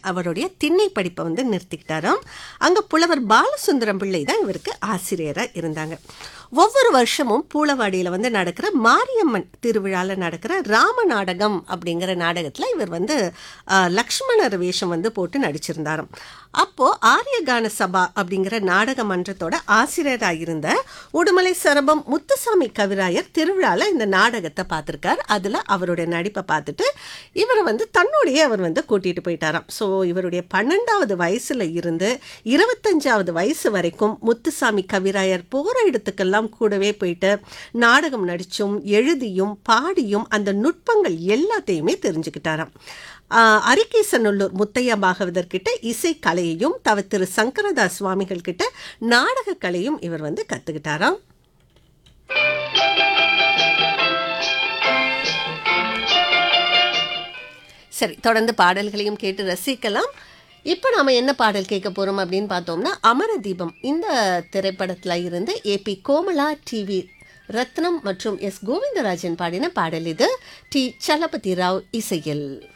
அவருடைய திண்ணை படிப்பை வந்து நிறுத்திக்கிட்டாராம் அங்க புலவர் பாலசுந்தரம் பிள்ளை தான் இவருக்கு ஆசிரியரா இருந்தாங்க ஒவ்வொரு வருஷமும் பூளவாடியில வந்து நடக்கிற மாரியம்மன் திருவிழால நடக்கிற ராம நாடகம் அப்படிங்கிற நாடகத்துல இவர் வந்து ஆஹ், லக்ஷ்மணர் வேஷம் வந்து போட்டு நடிச்சிருந்தாராம் அப்போ ஆரியகான சபா அப்படிங்கிற நாடக மன்றத்தோட ஆசிரியராக இருந்த உடுமலை சரபம் முத்துசாமி கவிராயர் திருவிழால இந்த நாடகத்தை பார்த்திருக்கார் அதுல அவருடைய நடிப்பை பார்த்துட்டு இவரை வந்து தன்னுடைய அவர் வந்து கூட்டிட்டு போயிட்டாராம் ஸோ இவருடைய பன்னெண்டாவது வயசுல இருந்து இருபத்தஞ்சாவது வயசு வரைக்கும் முத்துசாமி கவிராயர் போற இடத்துக்கெல்லாம் கூடவே போயிட்டு நாடகம் நடிச்சும் எழுதியும் பாடியும் அந்த நுட்பங்கள் எல்லாத்தையுமே தெரிஞ்சுக்கிட்டாராம் ஆஹ் அரிகேசநல்லூர் முத்தையா பாகவதர் கிட்ட இசை கலையையும் தவ திரு சங்கரதாஸ் சுவாமிகள் கிட்ட நாடக கலையும் இவர் வந்து கத்துக்கிட்டாராம் சரி தொடர்ந்து பாடல்களையும் கேட்டு ரசிக்கலாம் இப்போ நாம என்ன பாடல் கேட்க போறோம் அப்படின்னு பார்த்தோம்னா அமரதீபம் இந்த திரைப்படத்துல இருந்து ஏபி கோமலா டிவி ரத்னம் மற்றும் எஸ் கோவிந்தராஜன் பாடின பாடல் இது டி சலபதி ராவ் இசையில்